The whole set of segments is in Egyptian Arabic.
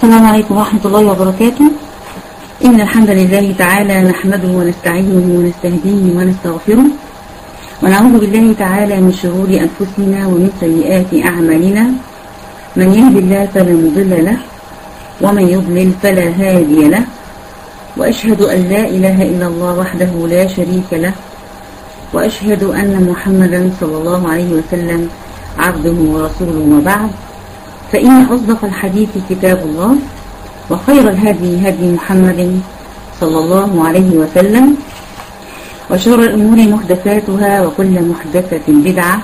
السلام عليكم ورحمة الله وبركاته إن الحمد لله تعالى نحمده ونستعينه ونستهديه ونستغفره ونعوذ بالله تعالى من شرور أنفسنا ومن سيئات أعمالنا من يهد الله فلا مضل له ومن يضلل فلا هادي له وأشهد أن لا إله إلا الله وحده لا شريك له وأشهد أن محمدا صلى الله عليه وسلم عبده ورسوله وبعد فإن أصدق الحديث كتاب الله وخير الهدي هدي محمد صلى الله عليه وسلم وشر الأمور محدثاتها وكل محدثة بدعة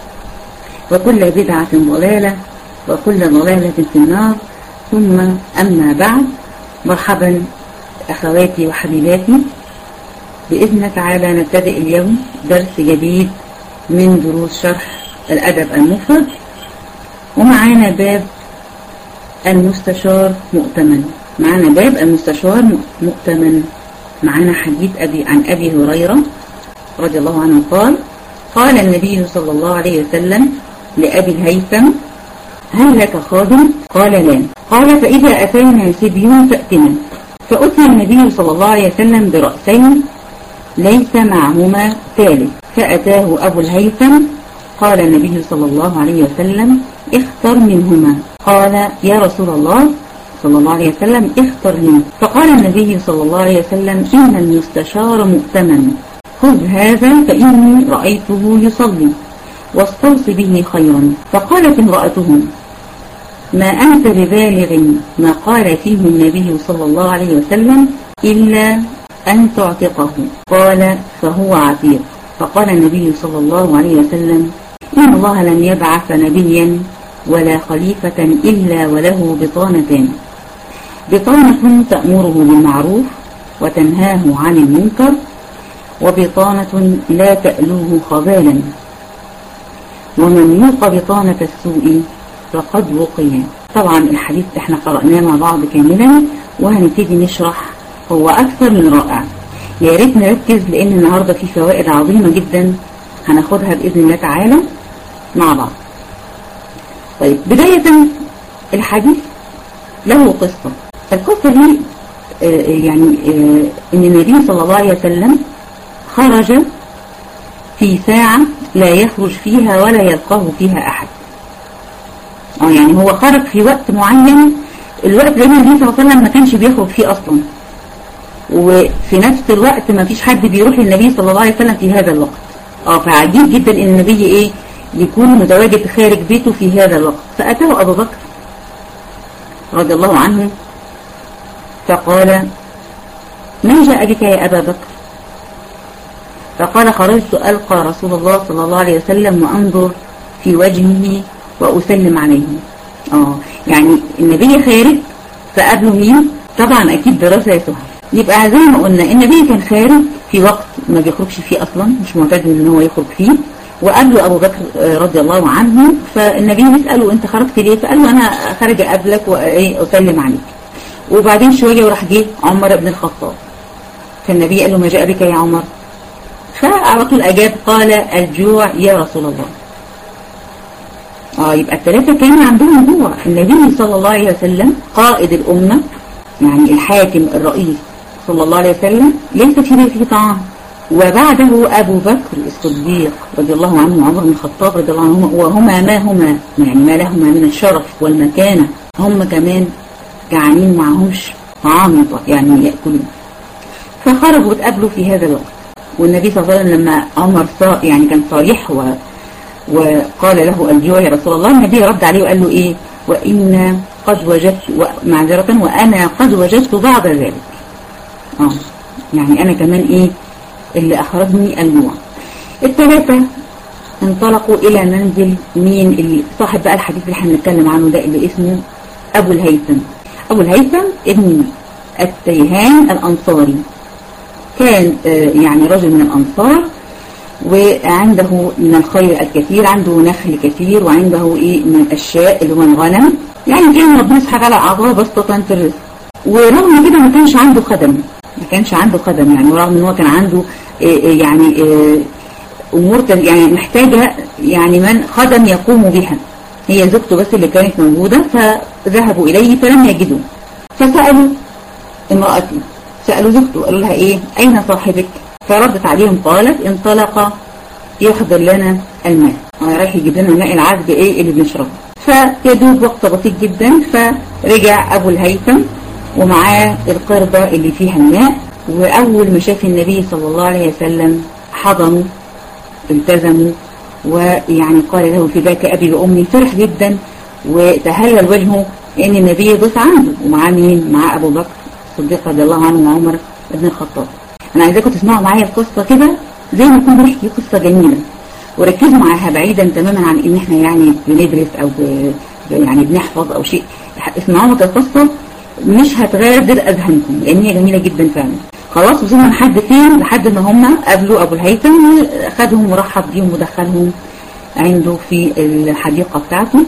وكل بدعة ضلالة وكل ضلالة في النار ثم أما بعد مرحبا أخواتي وحبيباتي بإذن تعالى نبتدئ اليوم درس جديد من دروس شرح الأدب المفرد ومعانا باب المستشار مؤتمن معانا باب المستشار مؤتمن معانا حديث أبي عن أبي هريرة رضي الله عنه قال قال النبي صلى الله عليه وسلم لأبي الهيثم هل لك خادم قال لا قال فإذا أتينا سبيون فأتنا فأتي النبي صلى الله عليه وسلم برأسين ليس معهما ثالث فأتاه أبو الهيثم قال النبي صلى الله عليه وسلم اختر منهما قال يا رسول الله صلى الله عليه وسلم اختر منه فقال النبي صلى الله عليه وسلم إن المستشار مؤتمن خذ هذا فإني رأيته يصلي واستوص به خيرا فقالت امرأته ما أنت ببالغ ما قال فيه النبي صلى الله عليه وسلم إلا أن تعتقه قال فهو عتيق فقال النبي صلى الله عليه وسلم إن الله لم يبعث نبيا ولا خليفة إلا وله بطانتان بطانة تأمره بالمعروف وتنهاه عن المنكر وبطانة لا تألوه خبالا ومن يوق بطانة السوء فقد وقي طبعا الحديث احنا قرأناه مع بعض كاملا وهنبتدي نشرح هو أكثر من رائع يا ريت نركز لأن النهاردة في فوائد عظيمة جدا هناخدها بإذن الله تعالى مع بعض طيب بداية الحديث له قصة القصة دي آه يعني آه ان النبي صلى الله عليه وسلم خرج في ساعة لا يخرج فيها ولا يلقاه فيها أحد اه يعني هو خرج في وقت معين الوقت اللي النبي صلى الله عليه وسلم ما كانش بيخرج فيه أصلا وفي نفس الوقت ما فيش حد بيروح للنبي صلى الله عليه وسلم في هذا الوقت اه فعجيب جدا ان النبي ايه يكون متواجد خارج بيته في هذا الوقت فأتاه أبو بكر رضي الله عنه فقال ما جاء بك يا أبا بكر فقال خرجت ألقى رسول الله صلى الله عليه وسلم وأنظر في وجهه وأسلم عليه آه يعني النبي خارج فقابله مين طبعا أكيد دراسة يا سهل يبقى زي ما قلنا النبي كان خارج في وقت ما بيخرجش فيه أصلا مش معتاد ان هو يخرج فيه وقابله أبو بكر رضي الله عنه فالنبي يسأله أنت خرجت ليه فقال له أنا خارج أقابلك وأسلم عليك وبعدين شوية وراح جه عمر بن الخطاب فالنبي قال له ما جاء بك يا عمر فعلى طول أجاب قال الجوع يا رسول الله آه يبقى الثلاثة كان عندهم جوع النبي صلى الله عليه وسلم قائد الأمة يعني الحاكم الرئيس صلى الله عليه وسلم ليس في بيته طعام وبعده أبو بكر الصديق رضي الله عنه وعمر بن الخطاب رضي الله عنهما وهما ما هما يعني ما لهما من الشرف والمكانة هم كمان جعانين معهمش طعام يعني يأكلون فخرجوا وتقابلوا في هذا الوقت والنبي صلى الله عليه وسلم لما عمر صار يعني كان صريح و وقال له الجوع يا رسول الله النبي رد عليه وقال له ايه وإن قد وجدت معذرة وأنا قد وجدت بعض ذلك اه يعني أنا كمان ايه اللي أخرجني الجوع الثلاثة انطلقوا إلى منزل مين اللي صاحب بقى الحديث اللي احنا بنتكلم عنه ده اللي اسمه أبو الهيثم أبو الهيثم ابن التيهان الأنصاري كان يعني رجل من الأنصار وعنده من الخير الكثير عنده نخل كثير وعنده إيه من الأشياء اللي هو الغنم يعني كان ربنا سبحانه وتعالى أعطاه بسطة الرزق ورغم كده ما كانش عنده خدم ما كانش عنده خدم يعني ورغم ان هو كان عنده إيه يعني إيه امور يعني محتاجة يعني من خدم يقوم بها هي زوجته بس اللي كانت موجودة ذهبوا إليه فلم يجدوا فسألوا امرأتي سألوا زوجته قالوا لها ايه اين صاحبك فردت عليهم قالت انطلق يحضر لنا الماء رايح يجيب لنا الماء العذب ايه اللي بنشربه فيدوب وقت بسيط جدا فرجع ابو الهيثم ومعاه القربة اللي فيها الماء واول ما شاف النبي صلى الله عليه وسلم حضنوا التزموا ويعني قال له في ذاك ابي وامي فرح جدا وتهلل وجهه ان النبي ضيف عنده ومعاه مين معاه ابو بكر الصديق رضي الله عنه وعمر بن الخطاب انا عايزاكم تسمعوا معايا القصة كده زي ما نكون بنحكي قصة جميلة وركزوا معاها بعيدا تماما عن ان احنا يعني بندرس او ب... يعني بنحفظ او شيء اسمعوا القصة مش هتغادر اذهانكم لان هي جميلة جدا فعلا خلاص وصلنا لحد فين لحد ما هم قابلوا ابو الهيثم خدهم ورحب بيهم ودخلهم عنده في الحديقة بتاعته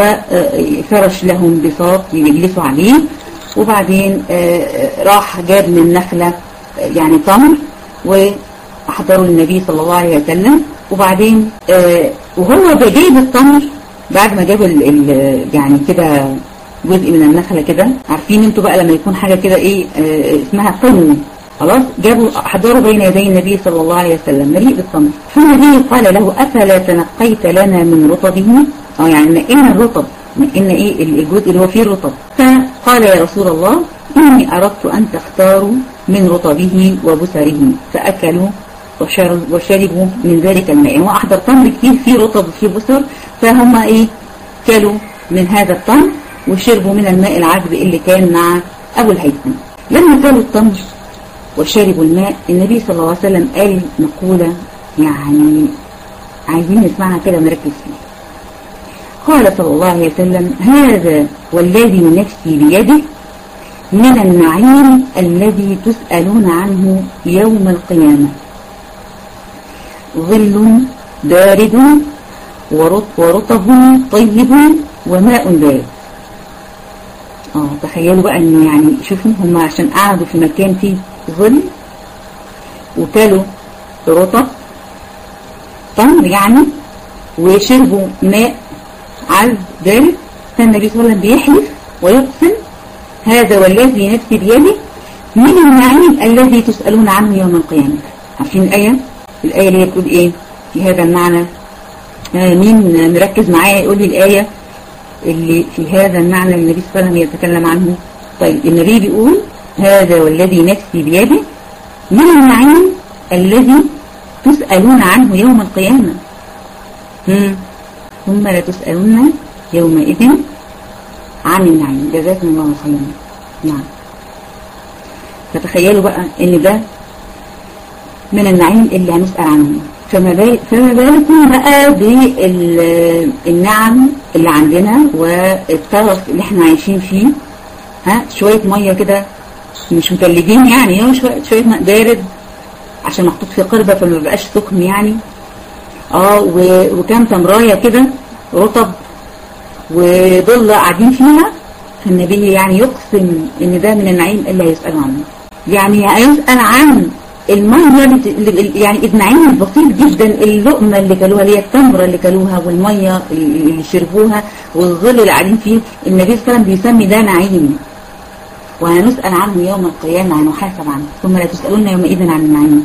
وفرش لهم بساط يجلسوا عليه وبعدين راح جاب من نخلة يعني تمر وأحضروا للنبي صلى الله عليه وسلم وبعدين وهو جايب التمر بعد ما جاب ال ال يعني كده جزء من النخلة كده عارفين انتوا بقى لما يكون حاجة كده ايه اسمها قنو خلاص جابوا حضروا بين يدي النبي صلى الله عليه وسلم مليء بالتمر فالنبي قال له أفلا تنقيت لنا من رطبه اه يعني نقينا الرطب نقينا ايه الجزء اللي هو فيه الرطب فقال يا رسول الله إني أردت أن تختاروا من رطبه وبسره فأكلوا وشربوا من ذلك الماء هو أحضر تمر كتير فيه رطب وفيه بسر فهم إيه كلوا من هذا التمر وشربوا من الماء العذب اللي كان مع أبو الهيثم لما كلوا التمر وشربوا الماء النبي صلى الله عليه وسلم قال مقولة يعني عايزين نسمعها كده ونركز فيها قال صلى الله عليه وسلم هذا والذي نفسي بيده من النعيم الذي تسألون عنه يوم القيامة ظل بارد ورطب طيب وماء بارد اه تخيلوا بقى انه يعني شوفوا هم عشان قعدوا في مكان فيه ظل وكلوا رطب تمر يعني وشربوا ماء عذب بارد فالنبي صلى الله عليه وسلم بيحلف ويقسم هذا والذي نفسي بيده من النعيم الذي تسألون عنه يوم القيامة عارفين الآية الآية اللي هي تقول إيه في هذا المعنى آه مين مركز معايا يقول لي الآية اللي في هذا المعنى اللي النبي صلى الله عليه وسلم يتكلم عنه طيب النبي بيقول هذا والذي نفسي بيده من النعيم الذي تسألون عنه يوم القيامة هم ثم لا تسألون يومئذ عن النعيم جزاكم الله خيرا نعم فتخيلوا بقى ان ده من النعيم اللي هنسأل عنه فما بالك فما بالكم بقى بالنعم اللي عندنا والترف اللي احنا عايشين فيه ها شوية مية كده مش متلجين يعني هو شوية شوية ماء بارد عشان محطوط في قربة فما بقاش سخن يعني اه وكام تمراية كده رطب وضل قاعدين فيها فالنبي يعني يقسم ان ده من النعيم اللي هيسأل عنه يعني هيسأل عن المية يعني النعيم البسيط جدا اللقمة اللي كلوها اللي هي التمرة اللي كلوها والمية اللي شربوها والظل اللي قاعدين فيه النبي صلى الله عليه وسلم بيسمي ده نعيم وهنسأل عنه يوم القيامة هنحاسب عنه ثم لا تسألون يومئذ عن النعيم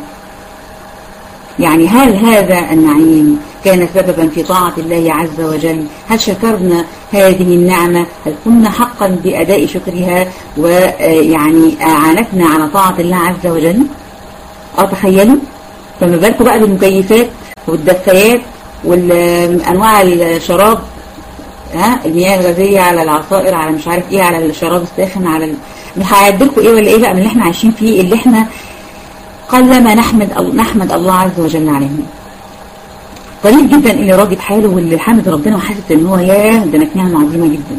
يعني هل هذا النعيم كان سببا في طاعة الله عز وجل هل شكرنا هذه النعمة هل كنا حقا بأداء شكرها ويعني أعانتنا على طاعة الله عز وجل اه تخيلوا فما بالكم بقى بالمكيفات والدفايات وانواع الشراب ها المياه الغازية على العصائر على مش عارف ايه على الشراب الساخن على ال... مش هيعدلكم ايه ولا ايه بقى من اللي احنا عايشين فيه اللي احنا قلما نحمد أو نحمد الله عز وجل عليه قليل جدا اللي راضي بحاله واللي حامد ربنا وحاسس ان هو ياه ده انا في نعمه عظيمه جدا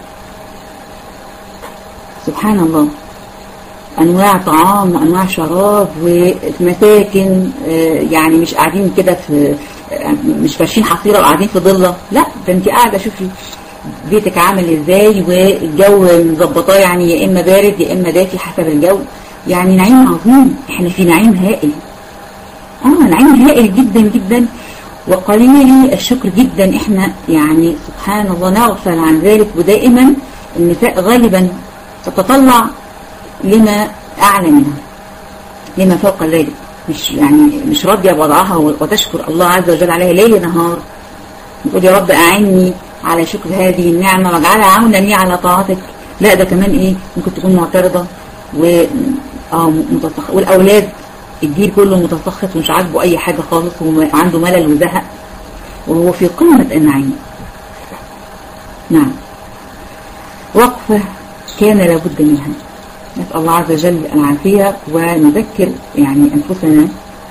سبحان الله انواع طعام وانواع شراب ومساكن يعني مش قاعدين كده في مش فاشين حصيره وقاعدين في ضله لا ده انت قاعده شوفي بيتك عامل ازاي والجو مظبطاه يعني يا اما بارد يا اما دافي حسب الجو يعني نعيم عظيم احنا في نعيم هائل اه نعيم هائل جدا جدا وقليل الشكر جدا احنا يعني سبحان الله نغفل عن ذلك ودائما النساء غالبا تتطلع لما أعلى منها لما فوق ذلك مش يعني مش راضية بوضعها وتشكر الله عز وجل عليها ليل نهار تقول يا رب أعني على شكر هذه النعمة واجعلها عونا لي على طاعتك لا ده كمان ايه ممكن تكون معترضة و اه متسخ والأولاد الجيل كله متسخط ومش عاجبه أي حاجة خالص وعنده ملل وزهق وهو في قمة النعيم نعم وقفة كان لابد منها نسأل الله عز وجل العافية ونذكر يعني أنفسنا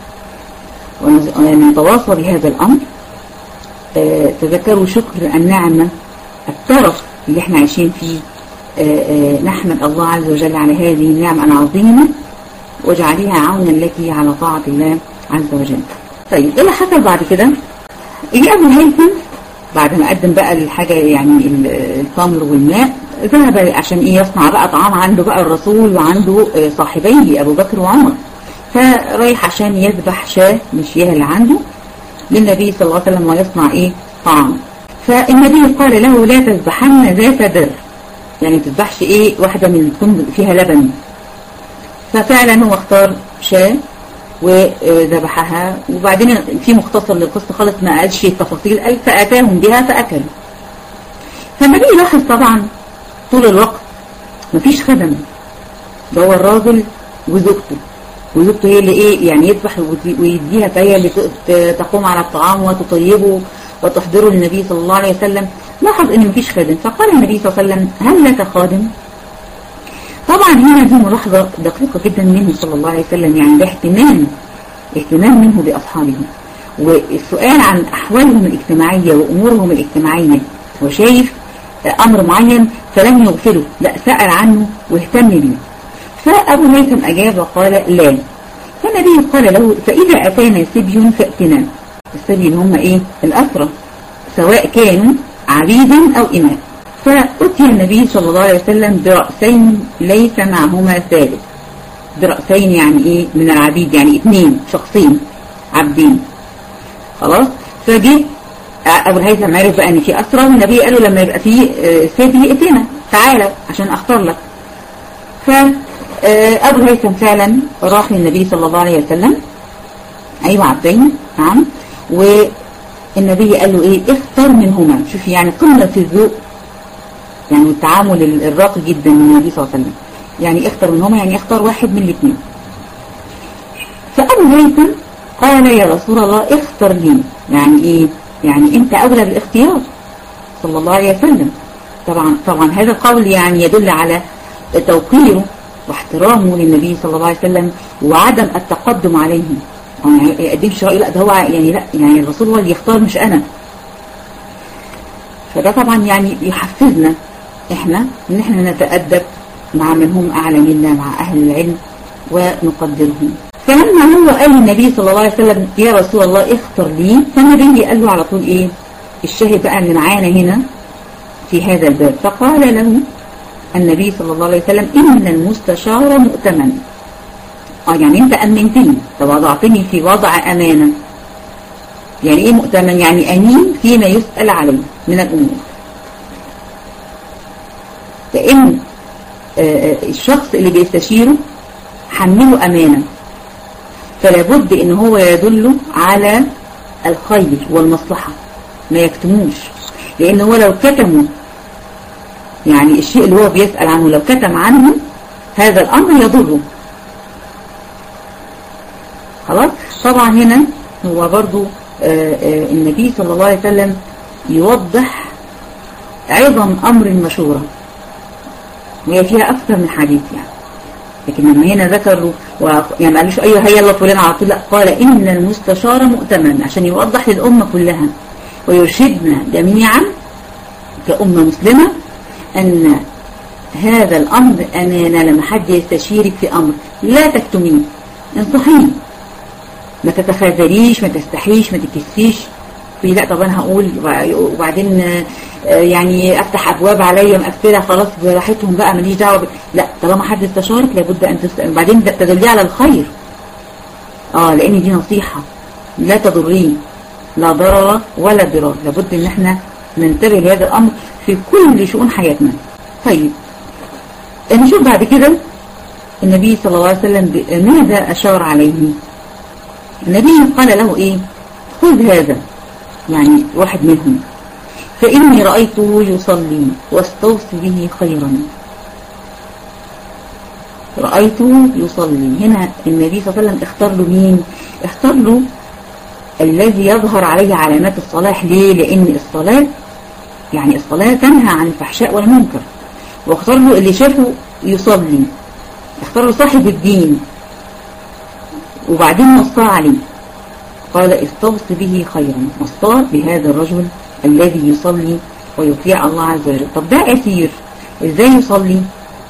ونتواصل بهذا الأمر آه تذكروا شكر النعمة الطرف اللي احنا عايشين فيه آه آه نحمد الله عز وجل على هذه النعمة العظيمة واجعليها عونا لك على طاعة الله عز وجل طيب ايه اللي حصل بعد كده يجي ابو الهيثم بعد ما قدم بقى الحاجة يعني التمر والماء ذهب عشان ايه يصنع بقى طعام عنده بقى الرسول وعنده صاحبيه ابو بكر وعمر فرايح عشان يذبح شاه من الشياه اللي عنده للنبي صلى الله عليه وسلم ويصنع ايه طعام فالنبي قال له لا تذبحن ذات در يعني تذبحش ايه واحدة من تكون فيها لبن ففعلا هو اختار شاه وذبحها وبعدين في مختصر للقصة خالص ما قالش التفاصيل قال فأتاهم بها فأكلوا فالنبي لاحظ طبعا طول الوقت مفيش خدم ده هو الراجل وزوجته وزوجته هي اللي ايه يعني يذبح ويديها فهي اللي تقوم على الطعام وتطيبه وتحضره للنبي صلى الله عليه وسلم لاحظ ان مفيش خادم فقال النبي صلى الله عليه وسلم هل لك خادم طبعا هنا دي ملاحظة دقيقة جدا منه صلى الله عليه وسلم يعني ده اهتمام اهتمام منه بأصحابه والسؤال عن أحوالهم الاجتماعية وأمورهم الاجتماعية وشايف أمر معين فلم يغفله لا سأل عنه واهتم به فأبو هيثم أجاب وقال لا فالنبي قال له فإذا أتانا سبي فأتنا السبي هم إيه الأسرة سواء كانوا عبيدا أو إماء فأتي النبي صلى الله عليه وسلم برأسين ليس معهما ثالث برأسين يعني إيه من العبيد يعني اثنين شخصين عبدين خلاص فجه أبو الهيثم عرف بقى إن في أسرى والنبي قال له لما يبقى في سبي ائتنا تعالى عشان أختار لك فأبو الهيثم فعلا راح للنبي صلى الله عليه وسلم أيوة عبدين نعم والنبي قال له إيه اختار منهما شوف يعني قمة الذوق يعني التعامل الراقي جدا من النبي صلى الله عليه وسلم يعني اختار منهما يعني اختار واحد من الاثنين فأبو هيثم قال يا رسول الله اختر لي يعني ايه يعني انت اولى بالاختيار صلى الله عليه وسلم طبعا طبعا هذا القول يعني يدل على توقيره واحترامه للنبي صلى الله عليه وسلم وعدم التقدم عليه يعني يقدمش رأي لا ده هو يعني لا يعني الرسول هو اللي يختار مش انا فده طبعا يعني يحفزنا احنا ان احنا نتأدب مع من هم اعلى منا مع اهل العلم ونقدرهم فلما هو قال للنبي صلى الله عليه وسلم يا رسول الله اختر لي فالنبي قال له على طول ايه الشاهد بقى اللي معانا هنا في هذا الباب فقال له النبي صلى الله عليه وسلم ان المستشار مؤتمن اه يعني انت امنتني ووضعتني في وضع امانه يعني ايه مؤتمن يعني امين فيما يسأل عليه من الامور لان الشخص اللي بيستشيره حمله امانه فلا بد ان هو يدله على الخير والمصلحة ما يكتموش لان هو لو كتموا يعني الشيء اللي هو بيسأل عنه لو كتم عنه هذا الامر يضره خلاص طبعا هنا هو برضو آآ آآ النبي صلى الله عليه وسلم يوضح عظم امر المشورة وهي فيها اكثر من حديث يعني لكن لما هنا ذكر و... يعني ما قالوش ايوه هيا الله فلان على طول لا قال ان المستشار مؤتمن عشان يوضح للامه كلها ويرشدنا جميعا كأمة مسلمة ان هذا الامر امانة لما حد يستشيرك في امر لا تكتميه انصحيه ما تتخاذليش ما تستحيش ما تكسيش في لا طب انا هقول وبعدين يعني افتح ابواب عليا مقفله خلاص براحتهم بقى ماليش دعوه لا طالما حد استشارك لابد ان تسال بعدين تدليه على الخير اه لان دي نصيحه لا تضرين لا ضرر ولا ضرار لابد ان احنا ننتبه لهذا الامر في كل شؤون حياتنا طيب نشوف بعد كده النبي صلى الله عليه وسلم ماذا أشار عليه النبي قال له إيه خذ هذا يعني واحد منهم فإني رأيته يصلي واستوصي به خيرا رأيته يصلي هنا النبي صلى الله عليه وسلم اختار له مين اختار له الذي يظهر عليه علامات الصلاح ليه لأن الصلاة يعني الصلاة تنهى عن الفحشاء والمنكر واختار له اللي شافه يصلي اختار له صاحب الدين وبعدين وصى عليه قال استوص به خيرا وصى بهذا الرجل الذي يصلي ويطيع الله عز وجل طب ده أسير ازاي يصلي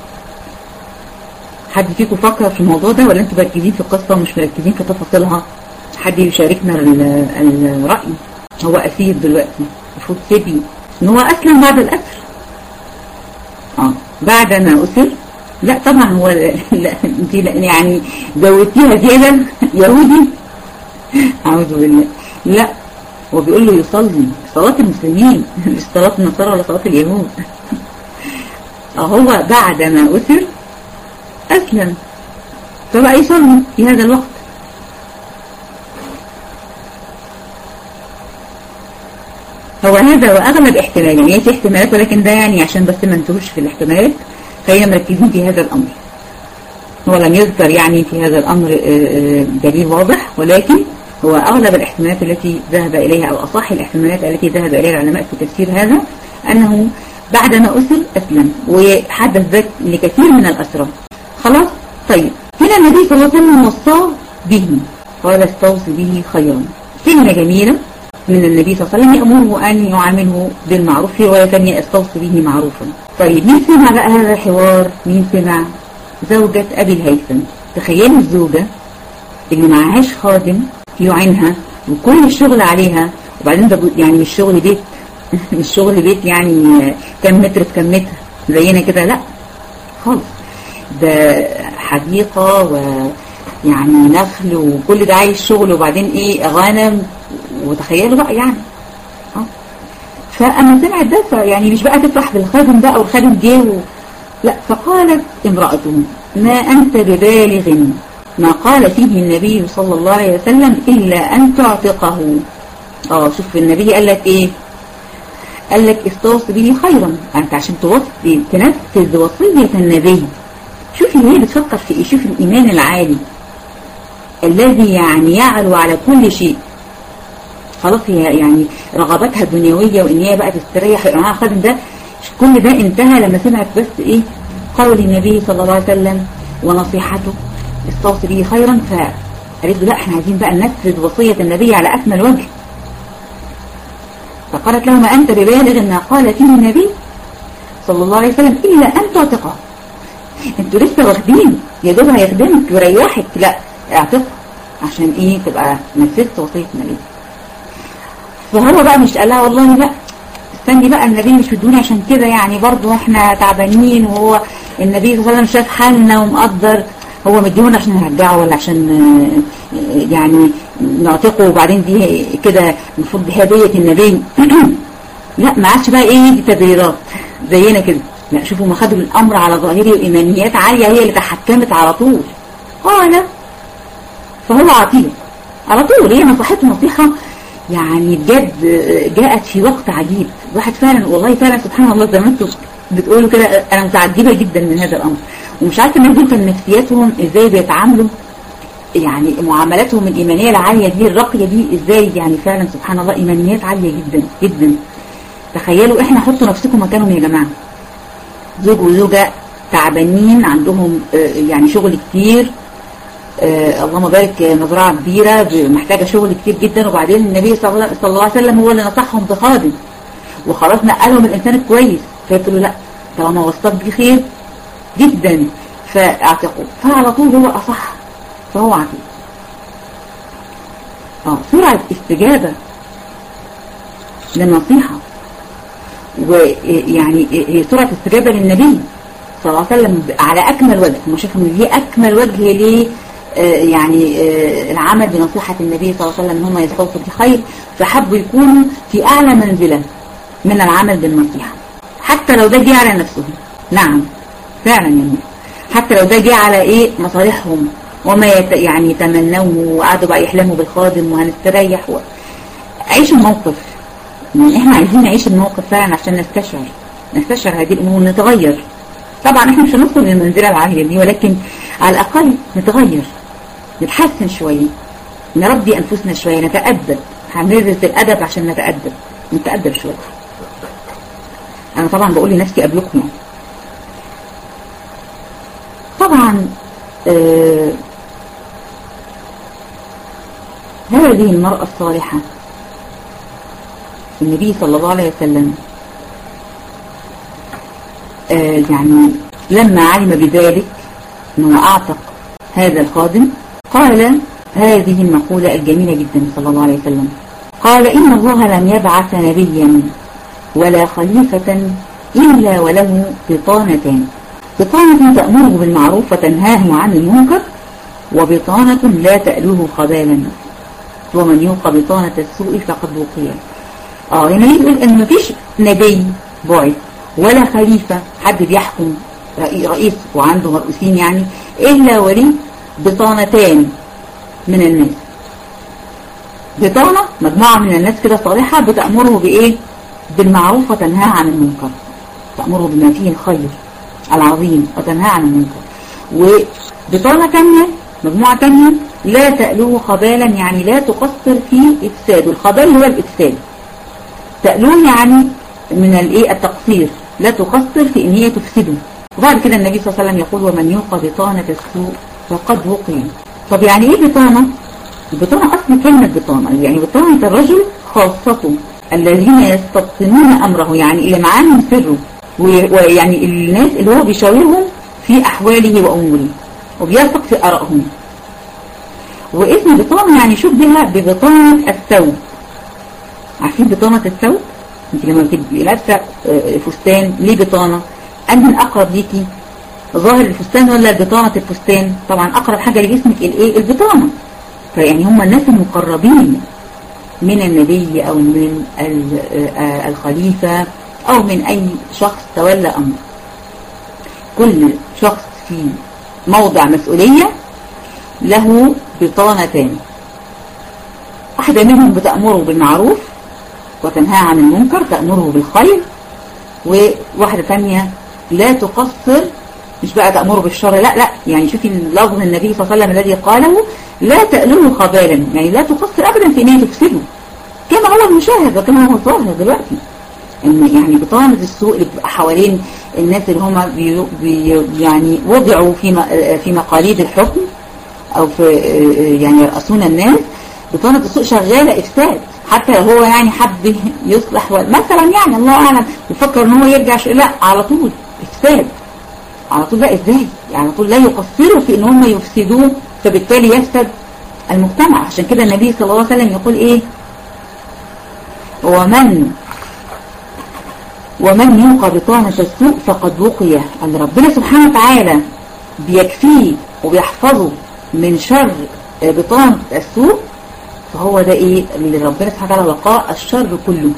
حد فيكم فكر في الموضوع ده ولا انتوا مركزين في القصة ومش مركزين في تفاصيلها حد يشاركنا الرأي هو أسير دلوقتي المفروض سيبي ان هو أسلم بعد الأسر اه بعد ما أسر لا طبعا هو لا انت يعني زودتيها زيادة يهودي أعوذ بالله لا هو بيقول له يصلي صلاة المسلمين مش صلاة النصارى ولا صلاة اليهود هو بعد ما أسر أسلم فبقى يصلي في هذا الوقت هو هذا وأغلب احتمال يعني في احتمالات ولكن ده يعني عشان بس ما انتهوش في الاحتمالات خلينا مركزين في هذا الأمر هو لم يذكر يعني في هذا الأمر دليل واضح ولكن هو أغلب الاحتمالات التي ذهب إليها أو أصح الاحتمالات التي ذهب إليها العلماء في تفسير هذا أنه بعد ما أسر أسلم وحدث ذلك لكثير من الأسرى خلاص طيب هنا النبي صلى الله عليه وسلم وصاه به قال استوصي به خيرا كلمة جميلة من النبي صلى الله عليه وسلم يأمره أن يعامله بالمعروف في رواية ثانية استوصي به معروفا طيب مين سمع بقى هذا الحوار مين سمع زوجة أبي الهيثم تخيلوا الزوجة اللي معهاش خادم يعينها وكل الشغل عليها وبعدين ده يعني مش شغل بيت مش شغل بيت يعني كم متر في كم متر زينا كده لا خالص ده حديقة ويعني نخل وكل ده عايز شغل وبعدين ايه غنم وتخيلوا بقى يعني اه فأما سمعت ده يعني مش بقى تفرح بالخادم ده أو الخادم جه و... لا فقالت امرأته ما أنت ببالغ ما قال فيه النبي صلى الله عليه وسلم إلا أن تعتقه اه شوف النبي قال لك ايه قال لك استوص به خيرا انت عشان توصي تنفذ وصية النبي شوفي هي بتفكر في ايه شوف الايمان العالي الذي يعني يعلو على كل شيء خلاص هي يعني رغباتها الدنيوية وان هي بقى تستريح يبقى معاها خادم ده كل ده انتهى لما سمعت بس ايه قول النبي صلى الله عليه وسلم ونصيحته استوصي به خيرا فقالت له لا احنا عايزين بقى ننفذ وصية النبي على اكمل وجه فقالت له ما أنت ببالغ ما قال فيه النبي صلى الله عليه وسلم إلا أن تعتقه انتوا لسه واخدين يا دوب هيخدمك ويريحك لا اعتقه عشان ايه تبقى نفذت وصية النبي فهو بقى مش قال لها والله لا استني بقى النبي مش بدوني عشان كده يعني برضو احنا تعبانين وهو النبي صلى الله عليه وسلم شاف حالنا ومقدر هو مديون عشان نرجعه ولا عشان يعني نعتقه وبعدين دي كده المفروض دي هدية النبي لا ما عادش بقى ايه دي تبريرات زينا كده لا شوفوا ما خدوا الامر على ظاهري وايمانيات عالية هي اللي تحكمت على طول قال فهو عطيه على طول هي نصحته نصيحة يعني بجد جاءت في وقت عجيب واحد فعلا والله فعلا سبحان الله زي ما انتم بتقولوا كده انا متعجبة جدا من هذا الامر ومش عارفه الناس دول كان نفسياتهم ازاي بيتعاملوا يعني معاملاتهم الإيمانية العالية دي الراقية دي ازاي يعني فعلا سبحان الله إيمانيات عالية جدا جدا تخيلوا احنا حطوا نفسكم مكانهم يا جماعة زوج وزوجة تعبانين عندهم يعني شغل كتير آه اللهم بارك مزرعة كبيرة محتاجة شغل كتير جدا وبعدين النبي صلى الله عليه وسلم هو اللي نصحهم بخادم وخلاص نقلهم الإنسان الكويس فيقول له لا طالما وصلت بيه خير جدا فاعتقوا فعلى طول هو أصح فهو عتيق اه سرعة استجابة للنصيحة ويعني هي سرعة استجابة للنبي صلى الله عليه وسلم على أكمل وجه هم شافوا ان هي أكمل وجه ليه يعني العمل بنصيحة النبي صلى الله عليه وسلم ان هم يستوصوا بخير فحبوا يكونوا في أعلى منزلة من العمل بالنصيحة حتى لو ده جه على نفسهم نعم فعلا يعني حتى لو ده جه على ايه مصالحهم وما يت... يعني يتمنوه وقعدوا بقى يحلموا بالخادم وهنستريح و... عيش الموقف يعني احنا عايزين نعيش الموقف فعلا عشان نستشعر نستشعر هذه الامور نتغير طبعا احنا مش هندخل للمنزلة العالية دي ولكن على الاقل نتغير نتحسن شوية نربي انفسنا شوية نتأدب هندرس الادب عشان نتأدب نتأدب شوية انا طبعا بقول لنفسي قبلكم يعني طبعا آه هذه المرأة الصالحة النبي صلى الله عليه وسلم آه يعني لما علم بذلك انه اعتق هذا الخادم قال هذه المقولة الجميلة جدا صلى الله عليه وسلم قال إن الله لم يبعث نبيا ولا خليفة إلا وله بطانتان بطانة تأمره بالمعروف وتنهاه عن المنكر وبطانة لا تألوه خبالا ومن يوقى بطانة السوء فقد وقي اه هنا يقول ان مفيش نبي بعث ولا خليفة حد بيحكم رئيس وعنده مرؤوسين يعني الا ولي بطانتان من الناس بطانة مجموعة من الناس كده صالحة بتأمره بإيه بالمعروف وتنهى عن المنكر تأمره بما فيه الخير العظيم وتنهى عن المنكر وبطانة تانية مجموعة تانية لا تألوه خبالا يعني لا تقصر في إفساد والخبال هو الإفساد تألوه يعني من الايه التقصير لا تقصر في ان هي تفسده وبعد كده النبي صلى الله عليه وسلم يقول ومن يوقى بطانة السوء فقد وقي طب يعني ايه بطانة البطانة اصل كلمة بطانة يعني بطانة الرجل خاصته الذين يستبطنون امره يعني اللي معاه من سره ويعني الناس اللي هو بيشاورهم في احواله واموره وبيثق في ارائهم واسم بطانة يعني شبه ببطانة الثوب عارفين بطانة الثوب انت لما بتبقي لابسه فستان ليه بطانة انهي اقرب ليكي ظاهر الفستان ولا بطانة الفستان طبعا اقرب حاجة لجسمك الايه البطانة فيعني هم الناس المقربين من النبي او من الخليفة او من اي شخص تولى امر كل شخص في موضع مسؤولية له بطانتان واحدة منهم بتأمره بالمعروف وتنهى عن المنكر تأمره بالخير وواحدة ثانية لا تقصر مش بقى تأمره بالشر لا لا يعني شوفي لفظ النبي صلى الله عليه وسلم الذي قاله لا تألوه خبالا يعني لا تقصر أبدا في أن تفسده كما هو المشاهد وكما هو الظاهر دلوقتي ان يعني بطانة السوء اللي بتبقى حوالين الناس اللي هم بي بي يعني وضعوا في في مقاليد الحكم او في يعني يرأسون الناس بطانة السوء شغالة افساد حتى لو هو يعني حب يصلح مثلا يعني الله اعلم يفكر ان هو يرجع لا على طول افساد على طول لا ازاي يعني على طول لا يقصروا في ان هم يفسدوه فبالتالي يفسد المجتمع عشان كده النبي صلى الله عليه وسلم يقول ايه ومن ومن يوقى بطانة السوء فقد وقي أن ربنا سبحانه وتعالى بيكفيه وبيحفظه من شر بطانة السوء فهو ده ايه اللي ربنا سبحانه وتعالى وقاه الشر كله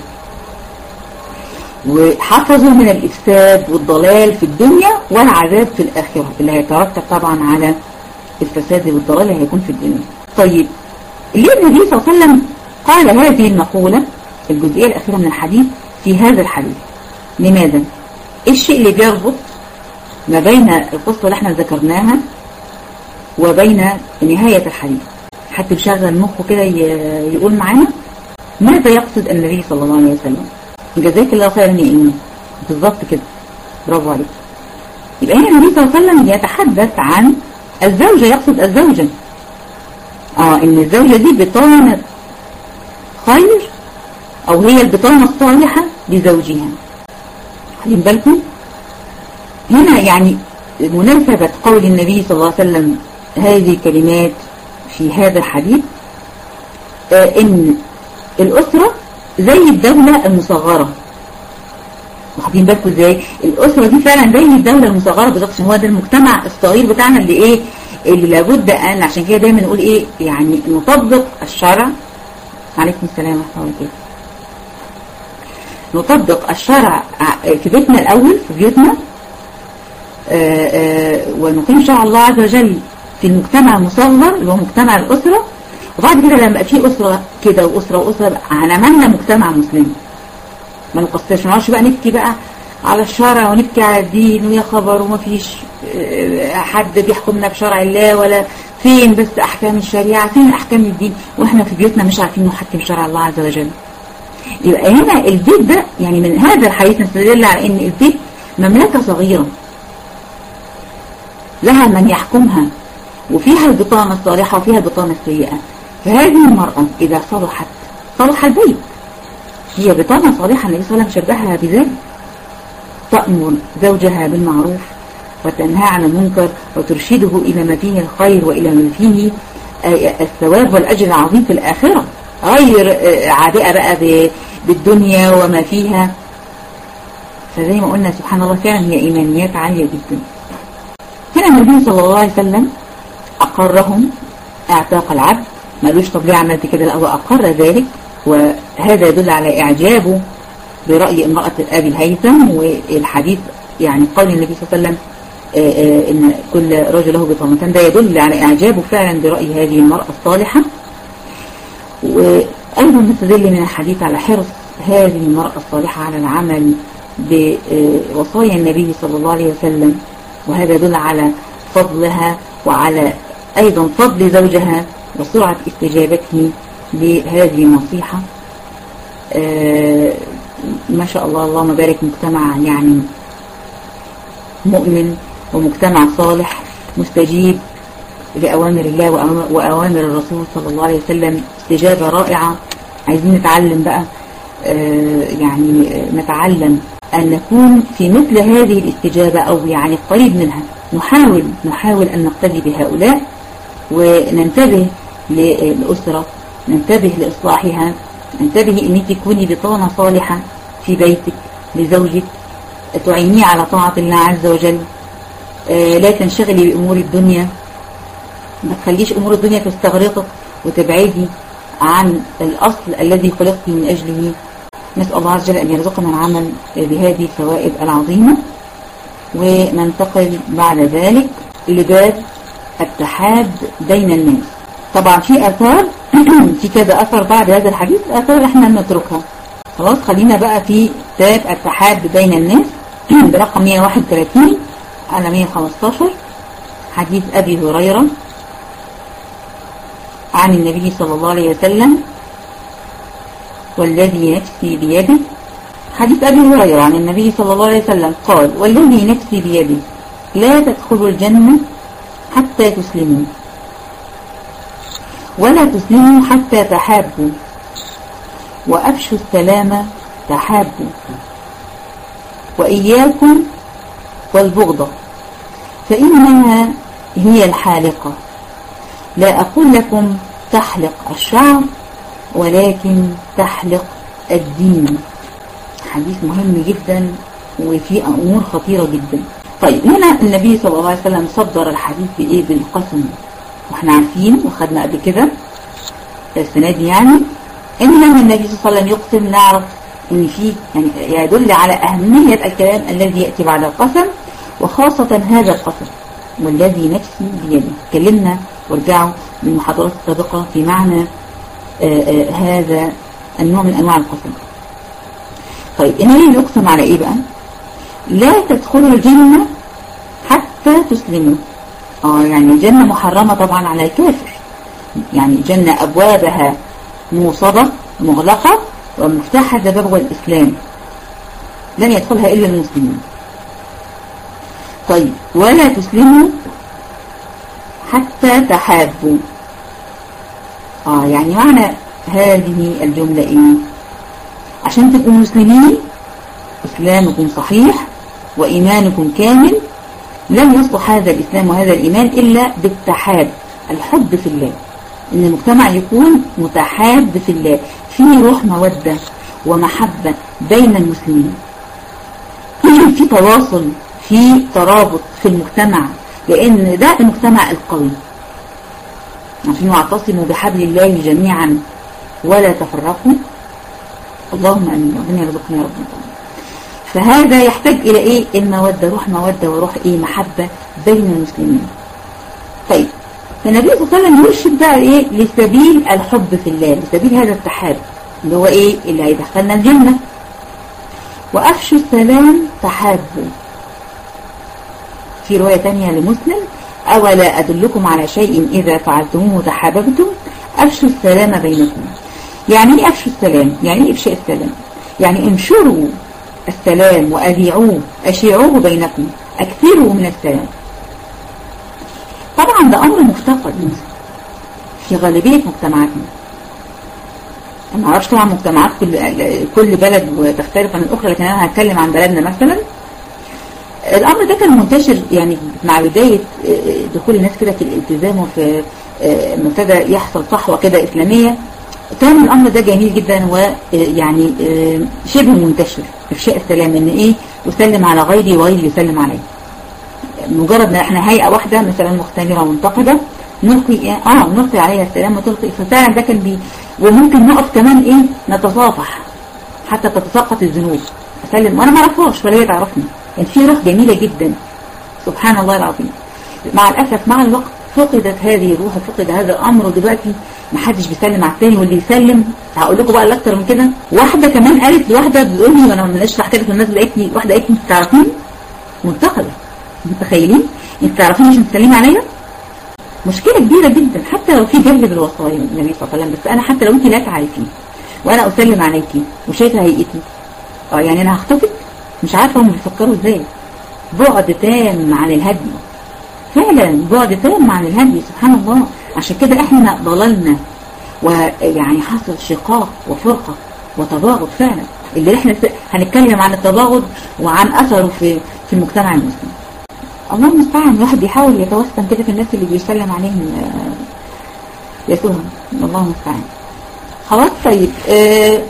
وحفظه من الإفساد والضلال في الدنيا والعذاب في الآخرة اللي هيترتب طبعا على الفساد والضلال اللي هيكون في الدنيا طيب ليه النبي صلى الله عليه وسلم قال هذه المقولة الجزئية الأخيرة من الحديث في هذا الحديث لماذا؟ ايه الشيء اللي بيربط ما بين القصة اللي احنا ذكرناها وبين نهاية الحديث حد بيشغل مخه كده يقول معانا ماذا يقصد النبي صلى الله عليه وسلم جزاك الله خيرا يا إيمان بالظبط كده برافو عليك يبقى هنا النبي صلى الله عليه وسلم يتحدث عن الزوجة يقصد الزوجة اه ان الزوجة دي بطانة خير او هي البطانة الصالحة لزوجها خلين بالكم هنا يعني مناسبة قول النبي صلى الله عليه وسلم هذه الكلمات في هذا الحديث آه ان الأسرة زي الدولة المصغرة واخدين بالكم ازاي الأسرة دي فعلا زي الدولة المصغرة بالظبط هو ده المجتمع الصغير بتاعنا اللي ايه اللي لابد ان عشان كده دايما نقول ايه يعني نطبق الشرع عليكم السلام ورحمة الله وبركاته نطبق الشرع في بيتنا الأول في بيوتنا ونقيم شرع الله عز وجل في المجتمع المصغر اللي هو مجتمع الأسرة وبعد كده لما في أسرة كده وأسرة وأسرة عملنا مجتمع مسلم ما نقصرش ما بقى نبكي بقى على الشرع ونبكي على الدين ويا خبر وما فيش حد بيحكمنا بشرع الله ولا فين بس أحكام الشريعة فين أحكام الدين وإحنا في بيوتنا مش عارفين نحكم شرع الله عز وجل يبقى هنا البيت ده يعني من هذا الحديث نستدل على ان البيت مملكة صغيرة لها من يحكمها وفيها البطانة الصالحة وفيها البطانة السيئة فهذه المرأة إذا صلحت صلح البيت هي بطانة صالحة النبي صلى الله عليه وسلم شبهها بذلك تأمر زوجها بالمعروف وتنهى عن المنكر وترشده إلى ما فيه الخير وإلى ما فيه الثواب والأجر العظيم في الآخرة غير عابئة بقى بالدنيا وما فيها فزي ما قلنا سبحان الله فعلا هي إيمانيات عالية جدا هنا النبي صلى الله عليه وسلم أقرهم اعتاق العبد ما قالوش طب ليه عملت كده لا هو أقر ذلك وهذا يدل على إعجابه برأي امرأة أبي الهيثم والحديث يعني قول النبي صلى الله عليه وسلم إن كل رجل له بطانتان ده يدل على إعجابه فعلا برأي هذه المرأة الصالحة وأيضا نستدل من الحديث على حرص هذه المرأة الصالحة على العمل بوصايا النبي صلى الله عليه وسلم وهذا يدل على فضلها وعلى أيضا فضل زوجها وسرعة استجابته لهذه النصيحة ما شاء الله اللهم بارك مجتمع يعني مؤمن ومجتمع صالح مستجيب لأوامر الله وأوامر الرسول صلى الله عليه وسلم استجابة رائعة عايزين نتعلم بقى يعني نتعلم أن نكون في مثل هذه الاستجابة أو يعني قريب منها نحاول نحاول أن نقتدي بهؤلاء وننتبه للأسرة ننتبه لإصلاحها ننتبه أن انت تكوني بطانة صالحة في بيتك لزوجك تعينيه على طاعة الله عز وجل لا تنشغلي بأمور الدنيا ما تخليش أمور الدنيا تستغرقك وتبعدي عن الأصل الذي خلقت من أجله نسأل الله عز وجل أن يرزقنا العمل بهذه الفوائد العظيمة وننتقل بعد ذلك لباب التحاب بين الناس طبعا في أثار في كذا أثر بعد هذا الحديث أثار احنا نتركها خلاص خلينا بقى في باب التحاب بين الناس برقم 131 على 115 حديث أبي هريرة عن النبي صلى الله عليه وسلم والذي نفسي بيده حديث أبي هريرة عن النبي صلى الله عليه وسلم قال والذي نفسي بيده لا تدخلوا الجنة حتى تسلموا ولا تسلموا حتى تحابوا وأفشوا السلام تحابوا وإياكم والبغضة فإنها هي الحالقة لا أقول لكم تحلق الشعر ولكن تحلق الدين حديث مهم جدا وفيه أمور خطيرة جدا طيب هنا النبي صلى الله عليه وسلم صدر الحديث بإيه بالقسم واحنا عارفين وخدنا قبل كده السنة دي يعني ان لما النبي صلى الله عليه وسلم يقسم نعرف ان فيه يعني يدل على أهمية الكلام الذي يأتي بعد القسم وخاصة هذا القسم والذي نفسي بيده اتكلمنا وارجعوا من المحاضرات السابقة في معنى آآ آآ هذا النوع من أنواع القسم طيب النبي يقسم على إيه بقى لا تدخلوا الجنة حتى تسلموا اه يعني الجنة محرمة طبعا على الكافر يعني الجنة أبوابها موصدة مغلقة ومفتاح هذا باب الإسلام لن يدخلها إلا المسلمين طيب ولا تسلموا حتى تحابوا اه يعني معنى هذه الجملة ايه عشان تبقوا مسلمين اسلامكم صحيح وايمانكم كامل لن يصلح هذا الاسلام وهذا الايمان الا بالتحاب الحب في الله ان المجتمع يكون متحاب في الله فيه روح مودة ومحبة بين المسلمين في تواصل في ترابط في المجتمع لأن ده المجتمع القوي عشان واعتصموا بحبل الله جميعا ولا تفرقوا اللهم امين ربنا يرزقنا يا رب فهذا يحتاج إلى إيه المودة روح مودة وروح إيه محبة بين المسلمين طيب فالنبي صلى الله عليه وسلم يرشد بقى إيه لسبيل الحب في الله لسبيل هذا التحاب اللي هو إيه اللي هيدخلنا الجنة وأفشوا السلام تحابوا في رواية تانية لمسلم أولا أدلكم على شيء إذا فعلتموه تحاببتم أفشوا السلام بينكم يعني إيه أفشوا السلام يعني إيه إفشاء السلام يعني انشروا السلام وأذيعوه أشيعوه بينكم أكثروا من السلام طبعا ده أمر مفتقد في غالبية مجتمعاتنا أنا معرفش طبعا مجتمعات كل كل بلد وتختلف عن الأخرى لكن أنا هتكلم عن بلدنا مثلا الأمر ده كان منتشر يعني مع بداية دخول الناس كده في الالتزام وفي ما ابتدى يحصل صحوة كده إسلامية كان الأمر ده جميل جدا ويعني شبه منتشر إفشاء السلام إن إيه يسلم على غيري وغيري يسلم علي مجرد ان احنا هيئة واحدة مثلا مختمرة ومنتقدة نلقي اه نلقي عليها السلام وتلقي ففعلا ده كان بي وممكن نقف كمان ايه نتصافح حتى تتساقط الذنوب اسلم وانا ما اعرفهاش ولا هي تعرفني كان في روح جميلة جدا سبحان الله العظيم مع الاسف مع الوقت فقدت هذه الروح وفقد هذا الامر ودلوقتي ما حدش بيسلم على الثاني واللي يسلم هقول لكم بقى الاكتر من كده واحده كمان قالت لواحده بتقول لي وانا ماليش تحت في الناس لقيت لي واحده قالت لي انت تعرفيني منتقده متخيلين انت تعرفيني مش بتسلمي عليا مشكله كبيره جدا حتى لو في جهل بالوصايا النبي صلى الله عليه وسلم بس انا حتى لو انت لا تعرفيني وانا اسلم عليكي وشايفه هيئتي اه يعني انا هخطفك مش عارفه هم بيفكروا ازاي بعد تام عن الهدي فعلا بعد تام عن الهدي سبحان الله عشان كده احنا ضللنا ويعني حصل شقاق وفرقة وتباغض فعلا اللي احنا هنتكلم عن التباغض وعن اثره في في المجتمع المسلم الله المستعان الواحد بيحاول يتوسم كده في الناس اللي بيسلم عليهم يسوهم الله المستعان خلاص طيب اه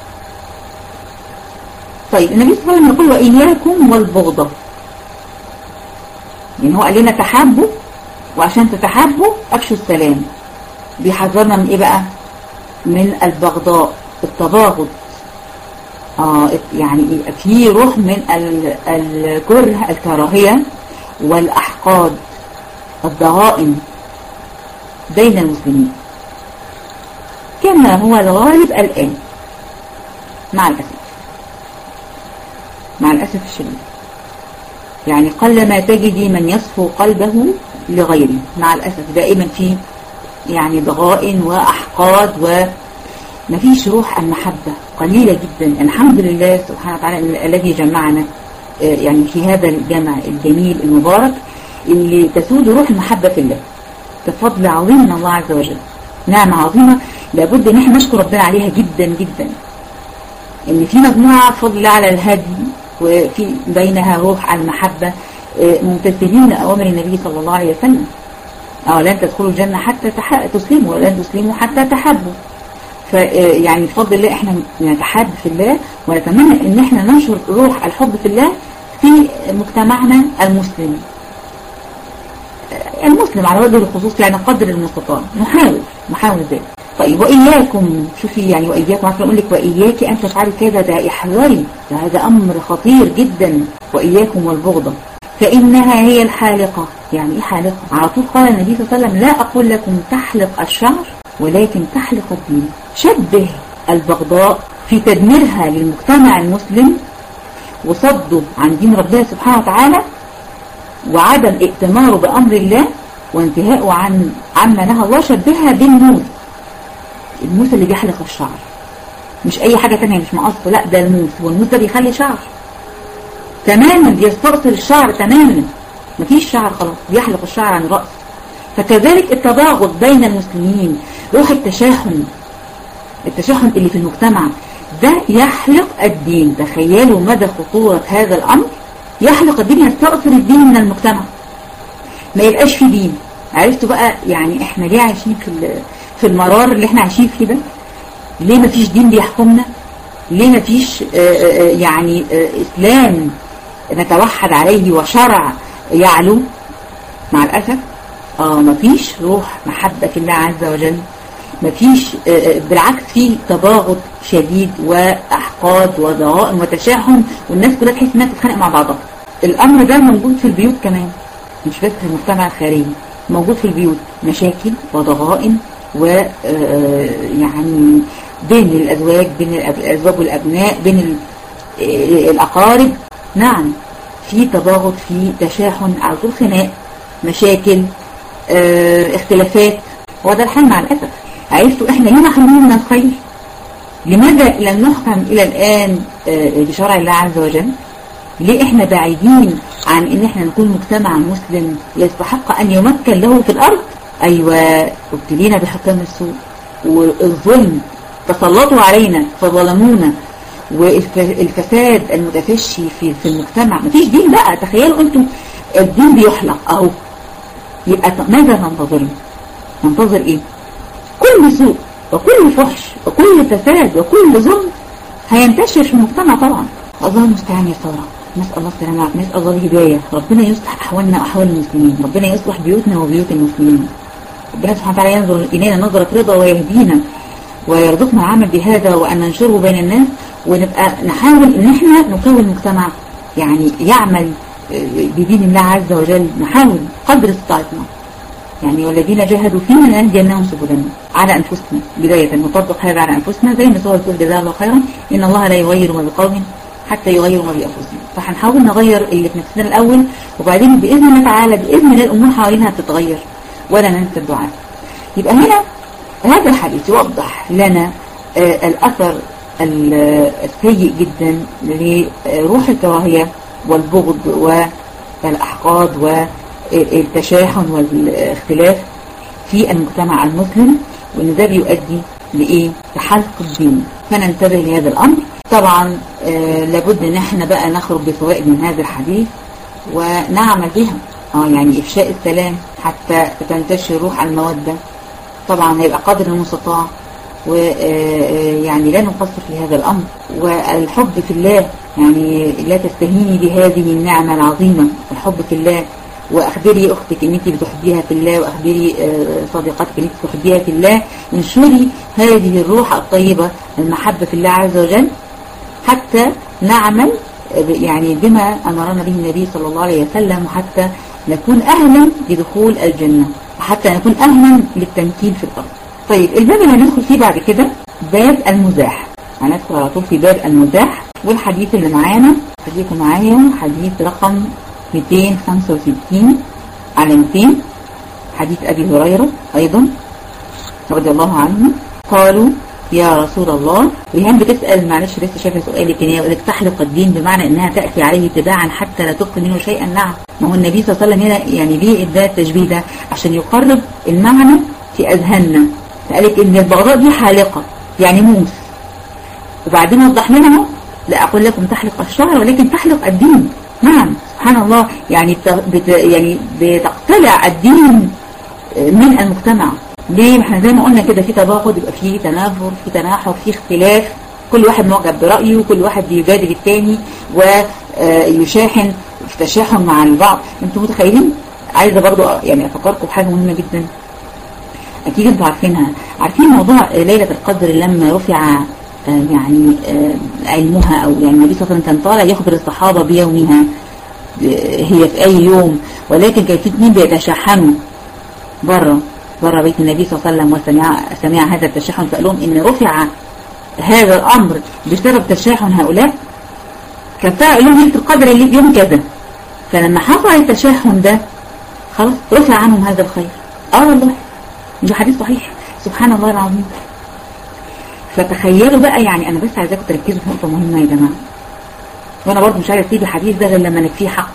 طيب النبي صلى الله عليه وسلم يقول وإياكم والبغضة يعني هو قال لنا تحابوا وعشان تتحابوا أفشوا السلام بيحذرنا من إيه بقى من البغضاء التباغض آه يعني في روح من الكره الكراهية والأحقاد الضغائن بين المسلمين كما هو الغالب الآن مع الأسف مع الأسف الشديد يعني قل ما تجدي من يصفو قلبه لغيره مع الأسف دائما في يعني ضغائن وأحقاد ومفيش روح المحبة قليلة جدا الحمد لله سبحانه وتعالى الذي جمعنا يعني في هذا الجمع الجميل المبارك اللي تسود روح المحبة في الله بفضل عظيم من الله عز وجل نعمة عظيمة لابد ان احنا نشكر ربنا عليها جدا جدا ان في مجموعة فضل على الهدي وفي بينها روح المحبة ممتثلين لأوامر النبي صلى الله عليه وسلم أو لن تدخلوا الجنة حتى تسلموا ولن تسلموا حتى تحبوا فيعني بفضل الله احنا نتحاب في الله ونتمنى ان احنا ننشر روح الحب في الله في مجتمعنا المسلم المسلم على وجه الخصوص يعني قدر المستطاع نحاول نحاول ذلك طيب وإياكم شوفي يعني وإياكم عشان أقول لك وإياك أن تفعلي كذا ده احذري ده هذا أمر خطير جدا وإياكم والبغضة فإنها هي الحالقة يعني إيه حالقة على طول قال النبي صلى الله عليه وسلم لا أقول لكم تحلق الشعر ولكن تحلق الدين شبه البغضاء في تدميرها للمجتمع المسلم وصده عن دين ربنا سبحانه وتعالى وعدم ائتماره بأمر الله وانتهاءه عن عما نهى الله شبهها بالموت الموت اللي بيحلق الشعر مش اي حاجة تانية مش مقصد لا ده الموت والموت ده بيخلي شعر تماما بيستأصل الشعر تماما مفيش شعر خلاص بيحلق الشعر عن الرأس فكذلك التباغض بين المسلمين روح التشاحن التشاحن اللي في المجتمع ده يحلق الدين تخيلوا مدى خطورة هذا الأمر يحلق الدين يستأصل الدين من المجتمع ما يبقاش في دين عرفتوا بقى يعني احنا ليه عايشين في في المرار اللي احنا عايشين فيه ده ليه ما فيش دين بيحكمنا ليه ما فيش يعني اسلام نتوحد عليه وشرع يعلو مع الاسف اه ما فيش روح محبة في الله عز وجل مفيش بالعكس في تباغض شديد واحقاد وضغائن وتشاحن والناس كلها تحس انها بتتخانق مع بعضها الامر ده موجود في البيوت كمان مش بس في المجتمع الخارجي موجود في البيوت مشاكل وضغائن و يعني بين الازواج بين الازواج والابناء بين الاقارب نعم في تباغض في تشاحن على طول خناق مشاكل اه اختلافات وده الحال مع الأسف عرفتوا احنا ليه محرومين من الخير لماذا لم نحكم الى الان اه بشرع الله عز وجل ليه احنا بعيدين عن ان احنا نكون مجتمع مسلم يستحق ان يمكن له في الارض ايوه ابتلينا بحكام السوء والظلم تسلطوا علينا فظلمونا والفساد المتفشي في في المجتمع مفيش دين بقى تخيلوا انتم الدين بيحلق اهو يبقى ماذا ننتظر ننتظر ايه كل سوء وكل فحش وكل فساد وكل ظلم هينتشر في المجتمع طبعا الله المستعان يا ساره نسال الله السلامه نسال الله الهدايه ربنا يصلح احوالنا واحوال المسلمين ربنا يصلح بيوتنا وبيوت المسلمين ربنا سبحانه وتعالى ينظر الينا نظره رضا ويهدينا ويرزقنا العمل بهذا وأن ننشره بين الناس ونبقى نحاول ان احنا نكون مجتمع يعني يعمل بدين الله عز وجل نحاول قدر استطاعتنا يعني والذين جاهدوا فينا لنهدينهم سبلنا على انفسنا بداية نطبق هذا على انفسنا زي ما سوى تقول جزاه الله خيرا ان الله لا يغير ما بقوم حتى يغيروا ما بانفسهم فهنحاول نغير اللي في نفسنا الاول وبعدين باذن الله تعالى باذن الله الامور حوالينا هتتغير ولا ننسى الدعاء يبقى هنا هذا الحديث يوضح لنا آه الأثر السيء جدا لروح الكراهية والبغض والأحقاد والتشاحن والاختلاف في المجتمع المسلم وان ده بيؤدي لإيه؟ لحلق الدين فننتبه لهذا الأمر طبعا آه لابد ان احنا بقى نخرج بفوائد من هذا الحديث ونعمل بها اه يعني إفشاء السلام حتى تنتشر روح المودة طبعا هيبقى قدر المستطاع ويعني لا نقصر في هذا الأمر والحب في الله يعني لا تستهيني بهذه النعمة العظيمة الحب في الله وأخبري أختك أن أنت بتحبيها في الله وأخبري صديقتك أن أنت بتحبيها في الله انشري هذه الروح الطيبة المحبة في الله عز وجل حتى نعمل يعني بما أمرنا به النبي صلى الله عليه وسلم وحتى نكون أهلا لدخول الجنة وحتى نكون أهلا للتمكين في الأرض طيب الباب اللي هندخل فيه بعد كده باب المزاح هندخل على طول في باب المزاح والحديث اللي معانا خليكم معايا حديث رقم 265 على 200 حديث أبي هريرة أيضا رضي الله عنه قالوا يا رسول الله ريهان بتسأل معلش لسه شايفه سؤالك ان هي تحلق الدين بمعنى انها تأتي عليه تباعا حتى لا تبقي منه شيئا نعم ما هو النبي صلى الله عليه وسلم هنا يعني ليه ادى التشبيه ده عشان يقرب المعنى في اذهاننا قالك ان البغضاء دي حالقة يعني موس وبعدين وضح لنا لا اقول لكم تحلق الشعر ولكن تحلق الدين نعم سبحان الله يعني بت يعني بتقتلع الدين من المجتمع ليه احنا زي ما قلنا كده في تباغض يبقى في تنافر في تناحر في اختلاف كل واحد معجب برأيه وكل واحد بيجادل التاني ويشاحن في تشاحن مع البعض انتوا متخيلين عايزة برضو يعني افكركم بحاجة مهمة جدا اكيد انتوا عارفينها عارفين موضوع ليلة القدر لما رفع يعني علمها او يعني النبي صلى الله عليه وسلم كان طالع يخبر الصحابة بيومها هي في اي يوم ولكن كان في اثنين بيتشحنوا بره بره بيت النبي صلى الله عليه وسلم وسمع سمع هذا التشحن فقال لهم ان رفع هذا الامر بسبب تشاحن هؤلاء كان قال لهم ليله القدر اللي يوم كذا فلما حصل التشاحن ده خلاص رفع عنهم هذا الخير اه والله ده حديث صحيح سبحان الله العظيم فتخيلوا بقى يعني انا بس عايزاكم تركزوا في نقطه مهمه يا جماعه وانا برضه مش عايز اسيب الحديث ده غير لما نكفيه حق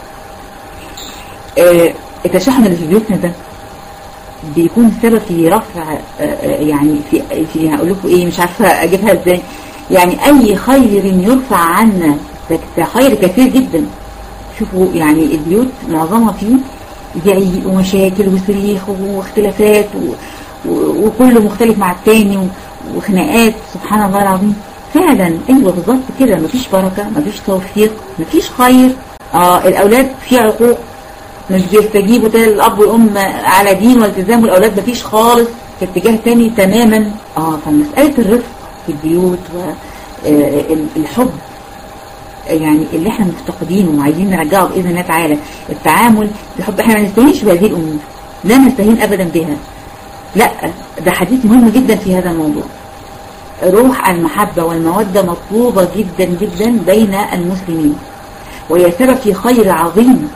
آه التشحن اللي في بيوتنا ده بيكون سبب في رفع يعني في في هقول لكم ايه مش عارفه اجيبها ازاي يعني اي خير يرفع عنا ده خير كثير جدا شوفوا يعني البيوت معظمها فيه زعيق ومشاكل وصريخ واختلافات وكله مختلف مع التاني وخناقات سبحان الله العظيم فعلا ايوه بالظبط كده مفيش بركه مفيش توفيق مفيش خير اه الاولاد في عقوق مش بيستجيبوا تاني الاب والام على دين والتزام والاولاد مفيش خالص في اتجاه تاني تماما اه فمسألة الرفق في البيوت والحب يعني اللي احنا مفتقدينه وعايزين نرجعه بإذن الله تعالى التعامل بحب احنا ما نستهينش بهذه الأمور لا نستهين أبدا بها لا ده حديث مهم جدا في هذا الموضوع روح المحبة والمودة مطلوبة جدا جدا بين المسلمين وهي سبب في خير عظيم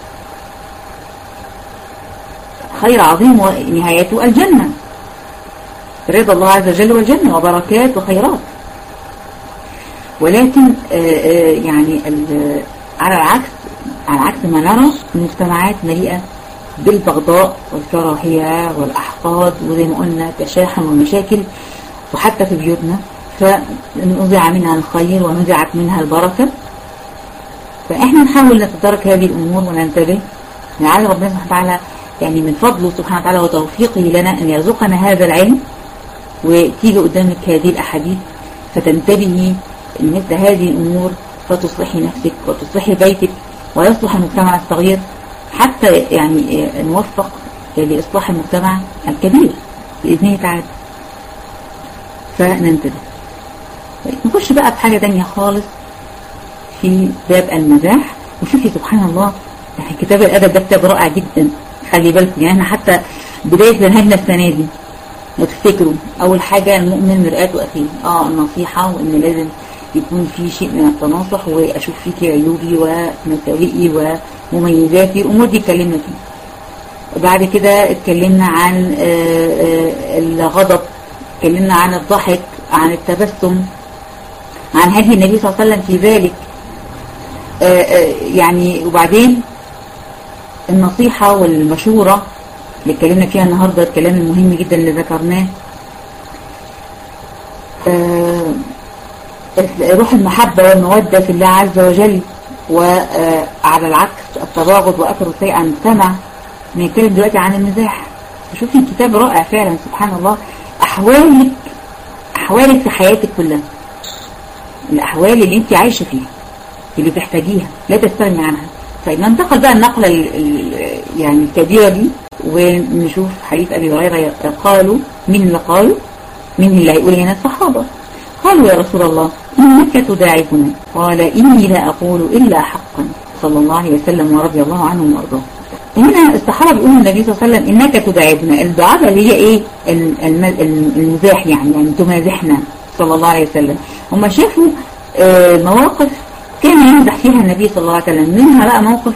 خير عظيم ونهايته الجنة رضا الله عز وجل والجنة وبركات وخيرات ولكن يعني على العكس على عكس ما نرى المجتمعات مليئة بالبغضاء والكراهية والأحقاد وزي ما قلنا تشاحن ومشاكل وحتى في بيوتنا فنزع منها الخير ونزعت منها البركة فإحنا نحاول نتدارك هذه الأمور وننتبه لعل ربنا سبحانه وتعالى يعني من فضله سبحانه وتعالى وتوفيقه لنا أن يرزقنا هذا العلم وتيجي قدامك هذه الأحاديث فتنتبهي لمثل هذه الأمور فتصلحي نفسك وتصلحي بيتك ويصلح المجتمع الصغير حتى يعني نوفق لإصلاح المجتمع الكبير بإذنه تعالى فننتبه نخش بقى في حاجة تانية خالص في باب المزاح وشوفي سبحان الله يعني كتاب الأدب ده كتاب رائع جدا خلي بالكم يعني احنا حتى بداية منهجنا السنة دي وتفتكروا أول حاجة المؤمن مرآة أخيه اه النصيحة وإن لازم يكون في شيء من التناصح وأشوف فيكي عيوبي ومساوئي ومميزاتي الأمور دي اتكلمنا فيها بعد كده اتكلمنا عن الغضب اتكلمنا عن الضحك عن التبسم عن هدي النبي صلى الله عليه وسلم في ذلك يعني وبعدين النصيحة والمشورة اللي اتكلمنا فيها النهاردة الكلام المهم جدا اللي ذكرناه روح المحبة والمودة في الله عز وجل وعلى العكس التباغض وأثر السيء عن المجتمع بنتكلم دلوقتي عن المزاح شوفي الكتاب رائع فعلا سبحان الله أحوالك أحوالك في حياتك كلها الأحوال اللي أنت عايشة فيها اللي بتحتاجيها لا تستغني عنها طيب ننتقل بقى النقلة يعني الكبيرة دي ونشوف حديث أبي هريرة قالوا مين اللي قالوا مين اللي هيقول هنا الصحابة قالوا يا رسول الله إنك تداعبنا قال إني لا أقول إلا حقا صلى الله عليه وسلم ورضي الله عنهم وارضاه هنا الصحابة بيقولوا النبي صلى الله عليه وسلم إنك تداعبنا الدعابة اللي هي إيه المزاح يعني يعني تمازحنا صلى الله عليه وسلم هم شافوا مواقف كان يمزح فيها النبي صلى الله عليه وسلم منها بقى موقف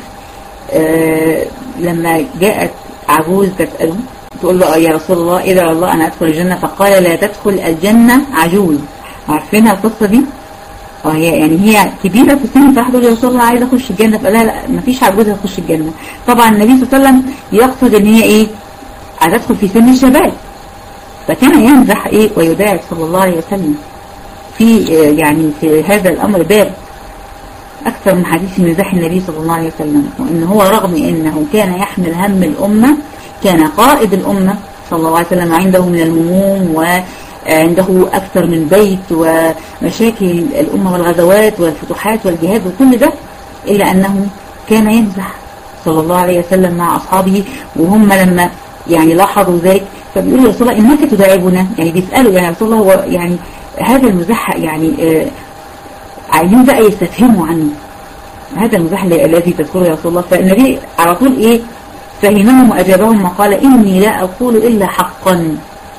لما جاءت عجوز تسأله تقول له يا رسول الله إذا الله أنا أدخل الجنة فقال لا تدخل الجنة عجوز عارفينها القصة دي وهي يعني هي كبيرة في السن فراح تقول يا رسول الله عايزة أخش الجنة فقال لا لا مفيش عجوز هتخش الجنة طبعا النبي صلى الله عليه وسلم يقصد إن هي إيه عايزة تدخل في سن الشباب فكان يمزح إيه ويداعب صلى الله عليه وسلم في يعني في هذا الأمر باب أكثر من حديث مزاح النبي صلى الله عليه وسلم وإن هو رغم أنه كان يحمل هم الأمة كان قائد الأمة صلى الله عليه وسلم عنده من الهموم وعنده أكثر من بيت ومشاكل الأمة والغزوات والفتوحات والجهاد وكل ده إلا أنه كان يمزح صلى الله عليه وسلم مع أصحابه وهم لما يعني لاحظوا ذلك فبيقولوا يا رسول الله إنك تداعبنا يعني بيسألوا يعني يا رسول الله هو يعني هذا المزاح يعني آه عايزين بقى يستفهموا عنه هذا المزاح الذي تذكره يا رسول الله فالنبي على طول ايه فهمهم واجابهم وقال اني لا اقول الا حقا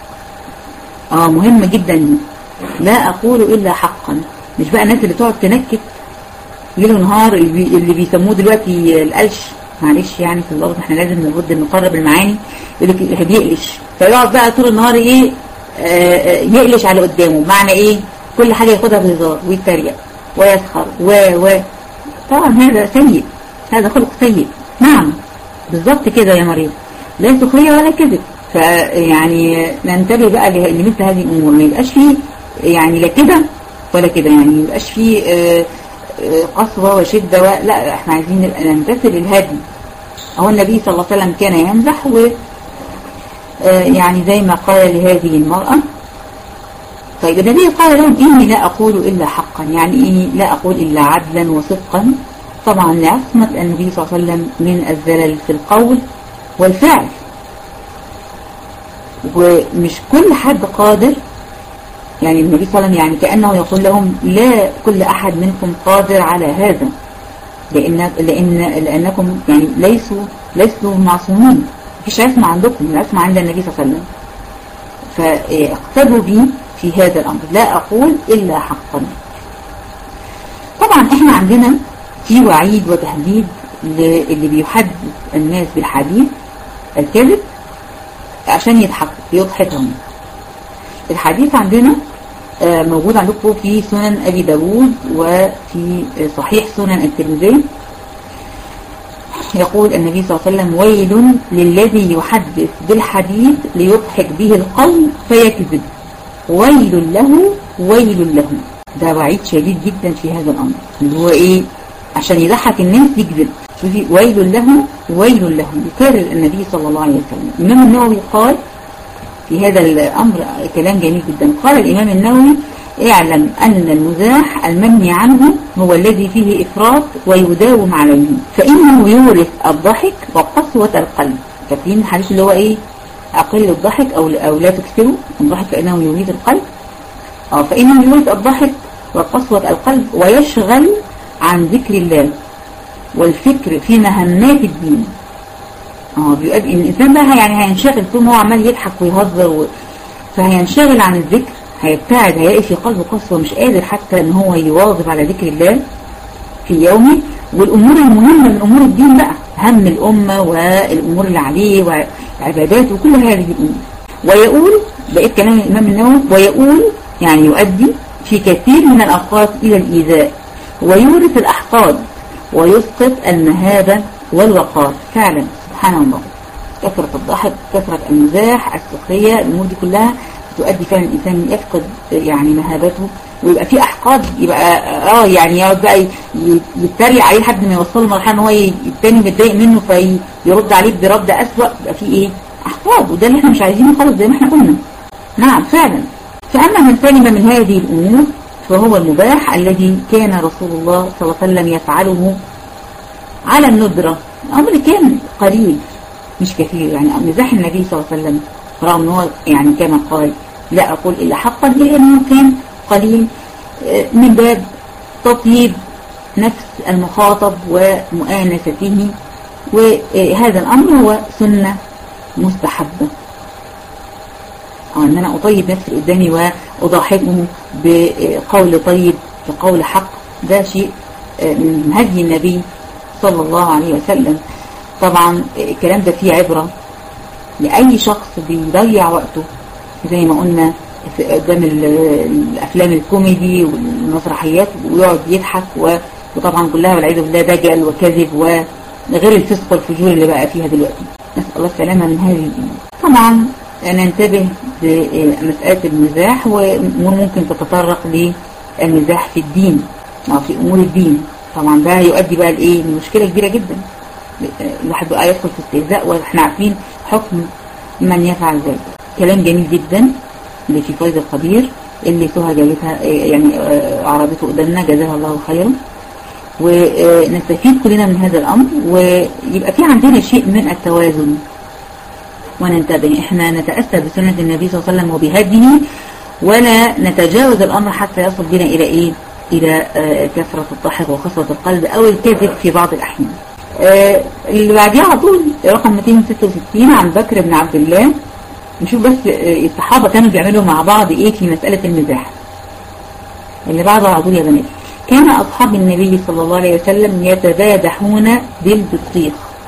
اه مهم جدا لا اقول الا حقا مش بقى الناس اللي تقعد تنكت ليل ونهار اللي, بي اللي بيسموه دلوقتي القلش معلش يعني في اللفظ احنا لازم نرد نقرب المعاني يقول لك بيقلش فيقعد بقى طول النهار ايه آه يقلش على قدامه معنى ايه كل حاجة ياخدها بهزار ويتريق ويسخر و و طبعا هذا سيء هذا خلق سيء نعم بالظبط كده يا مريم لا سخرية ولا كذب فيعني ننتبه بقى لمثل هذه الأمور ما يبقاش فيه يعني لا كده ولا كده يعني ما يبقاش فيه قسوة وشدة و... لا احنا عايزين نبقى نمتثل الهدي هو النبي صلى الله عليه وسلم كان يمزح و يعني زي ما قال لهذه المرأة طيب النبي قال لهم إني لا أقول إلا حقا يعني إني لا أقول إلا عدلا وصدقا طبعا لعصمة النبي صلى الله عليه وسلم من الزلل في القول والفعل ومش كل حد قادر يعني النبي صلى الله عليه وسلم يعني كأنه يقول لهم لا كل أحد منكم قادر على هذا لأن لأن لأنكم يعني ليسوا ليسوا معصومين مفيش عصمة عندكم العصمة عند النبي صلى الله عليه وسلم فاقتدوا بي في هذا الأمر لا أقول إلا حقا طبعا احنا عندنا في وعيد وتهديد اللي بيحدث الناس بالحديث الكذب عشان يضحك يضحكهم الحديث عندنا موجود عندكم في سنن أبي داود وفي صحيح سنن الترمذي يقول النبي صلى الله عليه وسلم ويل للذي يحدث بالحديث ليضحك به القوم فيكذب ويل له ويل له ده وعيد شديد جدا في هذا الأمر اللي هو إيه عشان يضحك الناس يكذب شوفي ويل له ويل له يكرر النبي صلى الله عليه وسلم الإمام النووي قال في هذا الأمر كلام جميل جدا قال الإمام النووي اعلم أن المزاح المنهي عنه هو الذي فيه إفراط ويداوم عليه فإنه يورث الضحك وقسوة القلب فاكرين الحديث اللي هو إيه أقل الضحك أو, أو لا تكثروا الضحك فإنه يورث القلب أو فإنه يورث الضحك وقسوة القلب ويشغل عن ذكر الله والفكر في مهمات الدين اه بيؤدي ان الانسان بقى يعني هينشغل طول ما هو عمال يضحك ويهزر و... فهينشغل عن الذكر هيبتعد هيلاقي في قلبه قسوه مش قادر حتى ان هو يواظب على ذكر الله في يومه والامور المهمه من امور الدين بقى هم الامه والامور اللي عليه وعبادات وكل هذه الامور ويقول بقيت كلام الامام النووي ويقول يعني يؤدي في كثير من الاوقات الى الايذاء ويورث الاحقاد ويسقط المهابه والوقار فعلا سبحان الله كثرة الضحك كثرة المزاح السخرية الأمور دي كلها تؤدي فعلا الإنسان يفقد يعني مهابته ويبقى في أحقاد يبقى اه يعني يقعد بقى يتريق عليه لحد ما يوصله لمرحلة ان هو التاني متضايق منه فيرد عليه برد أسوأ يبقى في ايه أحقاد وده اللي احنا مش عايزينه خالص زي ما احنا قلنا نعم فعلا فأما من سلم من هذه الأمور فهو المباح الذي كان رسول الله صلى الله عليه وسلم يفعله على الندرة الأمر كان قليل مش كثير يعني مزاح النبي صلى الله عليه وسلم رغم ان هو يعني كما قال لا أقول إلا حقا إلا أنه كان قليل من باب تطيب نفس المخاطب ومؤانسته وهذا الأمر هو سنة مستحبة أن أنا أطيب نفسي قدامي وأضاحكه بقول طيب بقول حق ده شيء من هدي النبي صلى الله عليه وسلم طبعا الكلام ده فيه عبرة لأي شخص بيضيع وقته زي ما قلنا قدام الأفلام الكوميدي والمسرحيات ويقعد يضحك وطبعا كلها والعياذ بالله دجل وكذب وغير الفسق والفجور اللي بقى فيها دلوقتي نسأل الله السلامة من هذه الأمور طبعا ننتبه لمسألة المزاح وأمور ممكن تتطرق للمزاح في الدين أو في أمور الدين طبعا ده يؤدي بقى لإيه لمشكلة كبيرة جدا الواحد بقى يدخل في استهزاء واحنا عارفين حكم من يفعل ذلك كلام جميل جدا اللي في فايد القدير اللي سهى جابتها يعني عرضته قدامنا جزاها الله خيرا ونستفيد كلنا من هذا الأمر ويبقى في عندنا شيء من التوازن وننتبه احنا نتأسى بسنة النبي صلى الله عليه وسلم وبهديه ولا نتجاوز الأمر حتى يصل بنا إلى إيه إلى كثرة الضحك وخصوة القلب أو الكذب في بعض الأحيان اللي بعديها على طول رقم 266 عن بكر بن عبد الله نشوف بس الصحابة كانوا بيعملوا مع بعض ايه في مسألة المزاح اللي بعده على طول يا بنات كان أصحاب النبي صلى الله عليه وسلم يتبادحون بالبطيخ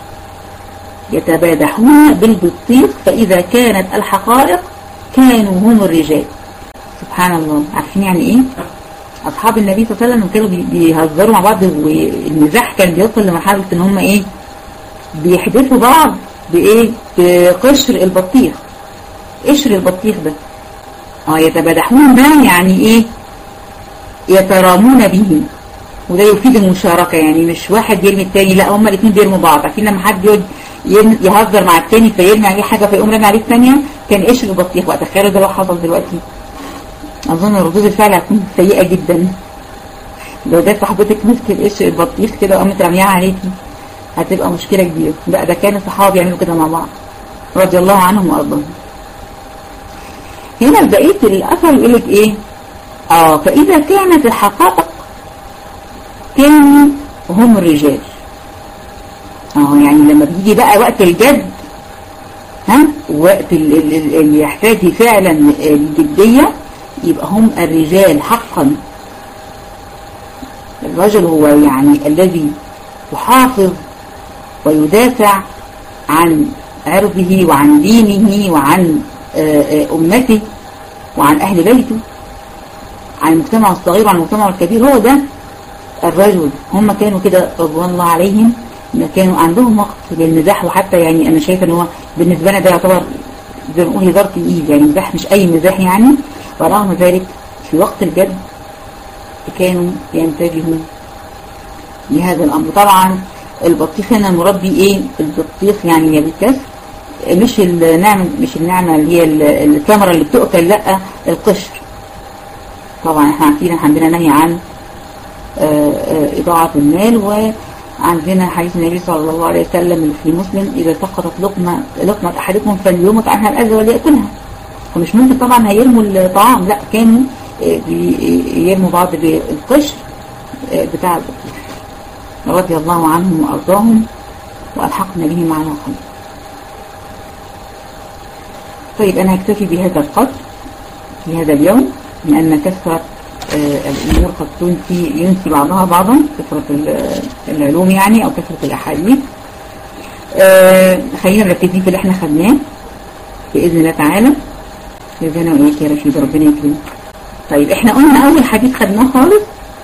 يتبادحون بالبطيخ فإذا كانت الحقائق كانوا هم الرجال سبحان الله عارفين يعني ايه أصحاب النبي صلى الله عليه وسلم كانوا بيهزروا مع بعض والمزاح كان بيوصل لمرحلة ان هم ايه بيحدثوا بعض بايه بقشر البطيخ قشر البطيخ ده اه يتبادحون ده يعني ايه يترامون به وده يفيد المشاركة يعني مش واحد يرمي التاني لا هما الاثنين بيرموا بعض عارفين لما حد يقعد يهزر مع التاني فيرمي عليه حاجة فيقوم رامي عليه الثانية كان قشر البطيخ بقى تخيلوا ده لو حصل دلوقتي اظن ردود الفعل هتكون سيئة جدا لو ده صاحبتك مسك القشر البطيخ كده وقامت رميها عليكي هتبقى مشكلة كبيرة بقى ده كان الصحابة يعملوا كده مع بعض رضي الله عنهم وارضاهم هنا بقية الأثر يقول لك إيه آه فإذا كانت الحقائق كانوا هم الرجال اه يعني لما بيجي بقى وقت الجد ها وقت اللي يحتاج فعلا الجدية يبقى هم الرجال حقا الرجل هو يعني الذي يحافظ ويدافع عن عرضه وعن دينه وعن أمته وعن أهل بيته عن المجتمع الصغير وعن المجتمع الكبير هو ده الرجل هم كانوا كده رضوان الله عليهم كانوا عندهم وقت للمزاح وحتى يعني انا شايفه ان هو بالنسبه لنا ده يعتبر زي ما نقول هزار تقيل يعني مزاح مش اي مزاح يعني ورغم ذلك في وقت الجد كانوا ينتبهوا لهذا الامر طبعا البطيخ هنا المراد بيه ايه البطيخ يعني يا بالكسر مش النعمه مش النعمه اللي هي الثمره اللي بتؤكل لا القشر طبعا احنا عارفين عندنا نهي عن إضاعة المال وعندنا حديث النبي صلى الله عليه وسلم في مسلم إذا سقطت لقمة لقمة أحدكم فليمت عنها الأذى وليأكلها فمش ممكن طبعا هيرموا الطعام لا كانوا يرموا بعض بالقشر بتاع البطيخ رضي الله عنهم وأرضاهم وألحقنا بهم على خير طيب أنا هكتفي بهذا القدر في هذا اليوم لأن كثرة الأمور قد تنسي ينسي بعضها بعضا كثرة العلوم يعني أو كثرة الأحاديث خلينا مركزين في اللي احنا خدناه بإذن الله تعالى يرجعنا وإياك يا رشيد ربنا يكرمك طيب احنا قلنا أول حديث خدناه خالص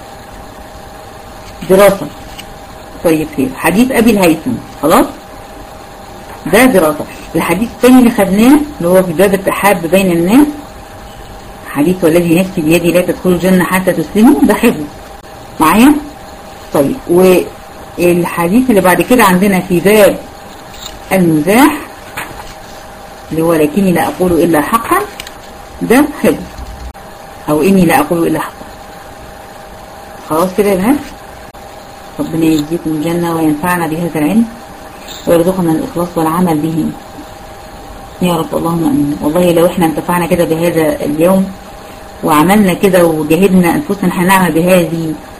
دراسة طيب خير حديث أبي الهيثم خلاص ده دراسة الحديث الثاني اللي خدناه اللي هو في باب التحاب بين الناس حديث والذي نفسي بيدي لا تدخلوا الجنة حتى تسلموا ده حفظ معايا طيب والحديث اللي بعد كده عندنا في باب المزاح اللي هو لكني لا أقول إلا حقا ده حفظ أو إني لا أقول إلا حقا خلاص كده يا بنات ربنا يجزيكم الجنة وينفعنا بهذا العلم ويرزقنا الإخلاص والعمل به يا رب اللهم امين والله لو احنا انتفعنا كده بهذا اليوم وعملنا كده وجهدنا انفسنا هنعمل بهذه